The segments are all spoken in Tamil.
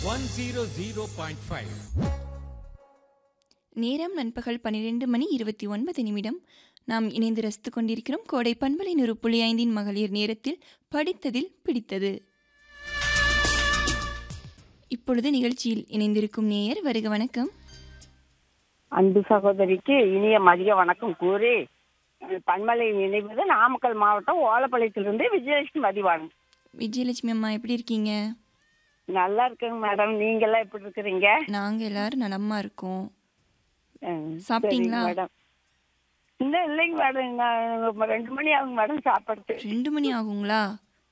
One zero zero point five நேரம் நண்பகல் பன்னிரெண்டு மணி இருபத்தி ஒன்பது நிமிடம் நாம் இணைந்து ரசித்துக் கொண்டிருக்கிறோம் கோடை பண்பலை நூறு புள்ளி ஐந்தின் மகளிர் நேரத்தில் படித்ததில் பிடித்தது இப்பொழுது நிகழ்ச்சியில் இணைந்திருக்கும் நேயர் வருக வணக்கம் அன்பு சகோதரிக்கு இனிய மதிய வணக்கம் கூறி அஹ், பன்மலை நினைவது நாமக்கல் மாவட்டம் ஓலப்பாளையத்திலிருந்து விஜயலட்சுமி மதிவாணன் விஜயலட்சுமி அம்மா எப்படி இருக்கீங்க நல்லா இருக்குங்க மேடம் நீங்க எல்லாம் எப்படி இருக்கிறீங்க நாங்கள் எல்லாரும் நலமா இருக்கோம் அஹ், சாப்பிட்டீங்களா? சரிங்க மேடம் இன்னும் இல்லைங்க மேடம் நான் ரெண்டு மணி ஆகும் மேடம் சாப்பாடு ரெண்டு மணி ஆகுங்களா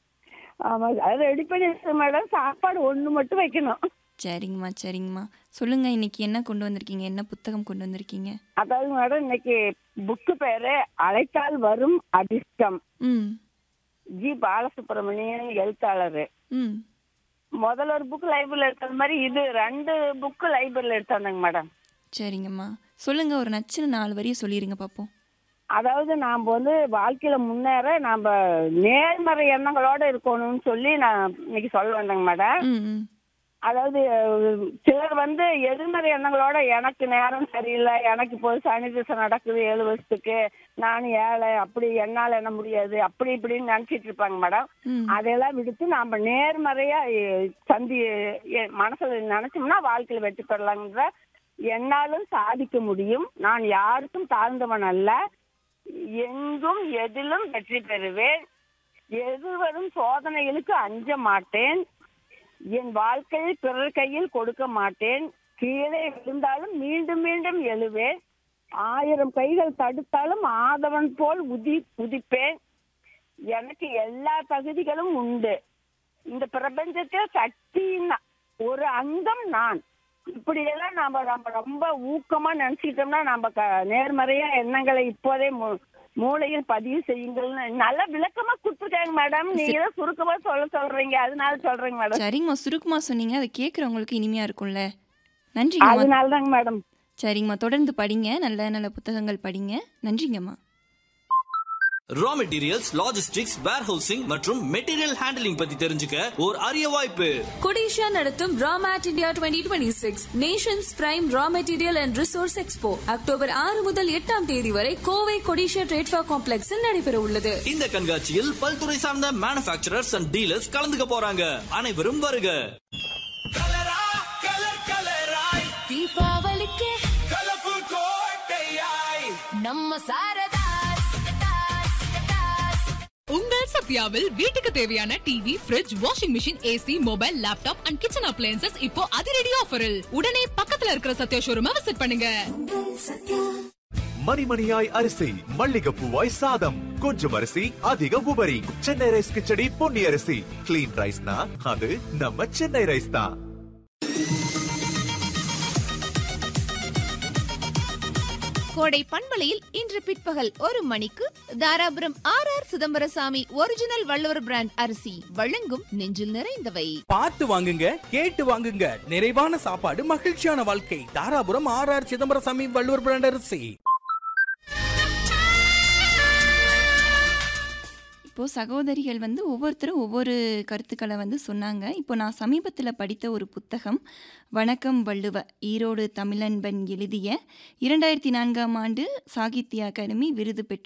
ஆமா அது ரெடி பண்ணி வச்சிருக்கேன் மேடம் சாப்பாடு ஒண்ணு மட்டும் வைக்கணும் சரிங்கம்மா சரிங்கம்மா சொல்லுங்க இன்னைக்கு என்ன கொண்டு வந்திருக்கீங்க என்ன புத்தகம் கொண்டு வந்திருக்கீங்க அதாவது மேடம் இன்னைக்கு புக்கு பேரு அழைத்தால் வரும் அதிர்ஷ்டம் ம் ஜி பாலசுப்ரமணியன் எழுத்தாளர் ம் முதல்ல ஒரு புக் லைப்ரரியில் எடுத்தது மாதிரி இது ரெண்டு புக்கு லைப்ரரியில் எடுத்தாங்க மேடம் சரிங்கம்மா சொல்லுங்க ஒரு நச்சுன்னு நாலு வரியை சொல்லிடுங்க பார்ப்போம் அதாவது நாம் வந்து வாழ்க்கையில முன்னேற நாம நேர்மறை எண்ணங்களோட இருக்கணும்னு சொல்லி நான் இன்னைக்கு சொல்ல வந்தேங்க மேடம் ம் ம் அதாவது அஹ், சிலர் வந்து எதிர்மறை எண்ணங்களோட எனக்கு நேரம் சரியில்லை எனக்கு இப்போ சனி திசை நடக்குது ஏழு வருஷத்துக்கு நான் ஏழை அப்படி என்னால் என்ன முடியாது அப்படி இப்படின்னு நினைச்சிட்டு இருப்பாங்க மேடம் ம் அதெல்லாம் விடுத்து நாம நேர்மறையா அஹ், சந்தி எ- மனசுல நினைச்சோம்னா வாழ்க்கையில வெற்றி பெறலாங்கிற என்னாலும் சாதிக்க முடியும் நான் யாருக்கும் தாழ்ந்தவன் அல்ல எங்கும் எதிலும் வெற்றி பெறுவேன் எதிர்வரும் சோதனைகளுக்கு அஞ்ச மாட்டேன் என் வாழ்க்கையை பிறர் கையில் கொடுக்க மாட்டேன் கீழே விழுந்தாலும் மீண்டும் மீண்டும் எழுவேன் ஆயிரம் கைகள் தடுத்தாலும் ஆதவன் போல் உதி உதிப்பேன் எனக்கு எல்லா தகுதிகளும் உண்டு இந்த பிரபஞ்சத்தில் சக்தியின் ஒரு அங்கம் நான் இப்படியெல்லாம் நாம நம்ம ரொம்ப ஊக்கமா நினைச்சுக்கிட்டோம்னா நம்ம க- நேர்மறையா எண்ணங்களை இப்போதே மூ- மூளையில் பதிவு செய்யுங்கள்னு நல்ல விளக்கமா கொடுத்துருக்காங்க மேடம் நீங்க தான் சுருக்கமா சொல்ல சொல்றீங்க அதனால சொல்றேங்க மேடம் சரிங்கம்மா சுருக்கமாக சொன்னீங்க அதை கேட்குறவங்களுக்கு இனிமையாக இருக்கும்ல நன்றிங்கம்மா அதனால தாங்க மேடம் சரிங்கம்மா தொடர்ந்து படிங்க நல்ல நல்ல புத்தகங்கள் படிங்க நன்றிங்கம்மா ரா மெட்டீரியல்ஸ் லாஜிஸ்டிக்ஸ் வேர்ஹவுசிங் மற்றும் மெட்டீரியல் ஹேண்டலிங் பத்தி தெரிஞ்சுக்க ஒரு அரிய வாய்ப்பு கொடிஷா நடத்தும் RAMET India twenty twenty six nations prime raw material and resource expo October ஆறு முதல் எட்டாம் தேதி வரை கோவை கொடிஷா ட்ரேட்ஃபா காம்ப்ளெக்ஸில் நடைபெற உள்ளது இந்த கண்காட்சியில் பல்துறை சார்ந்த மேனுஃபேக்சரர்ஸ் அண்ட் டீலர்ஸ் கலந்துக்க போறாங்க அனைவரும் வருக தீபாவளிக்கு நம்ம சாரதாஸ் உங்கள் சத்யாவில் வீட்டுக்கு தேவையான TV fridge washing machine AC mobile laptop and kitchen appliances இப்போ அதிரடி ஆஃபரில் உடனே பக்கத்துல இருக்கிற சத்யா ஷோரூமை விசிட் பண்ணுங்க மணிமணியாய் அரிசி மல்லிகைப்பூவாய் சாதம் கொஞ்சம் அரிசி அதிக உபரி சென்னை ரைஸ் கிச்சடி பொன்னி அரிசி கிளீன் ரைஸ்னா அது நம்ம சென்னை ரைஸ் தான் கோடை பண்பலையில் இன்று பிற்பகல் ஒரு மணிக்கு Dharapuram R R Chidambarasamy original Valluvar brand அரிசி வழங்கும் நெஞ்சில் நிறைந்தவை பார்த்து வாங்குங்க கேட்டு வாங்குங்க நிறைவான சாப்பாடு மகிழ்ச்சியான வாழ்க்கை Dharapuram R R Chidambarasamy Valluvar brand அரிசி இப்போது சகோதரிகள் வந்து ஒவ்வொருத்தரும் ஒவ்வொரு கருத்துக்களை வந்து சொன்னாங்க இப்போ நான் சமீபத்தில் படித்த ஒரு புத்தகம் வணக்கம் வள்ளுவ ஈரோடு தமிழன்பன் எழுதிய இரண்டாயிரத்தி நான்காம் ஆண்டு சாகித்ய அகாடமி விருது பெற்ற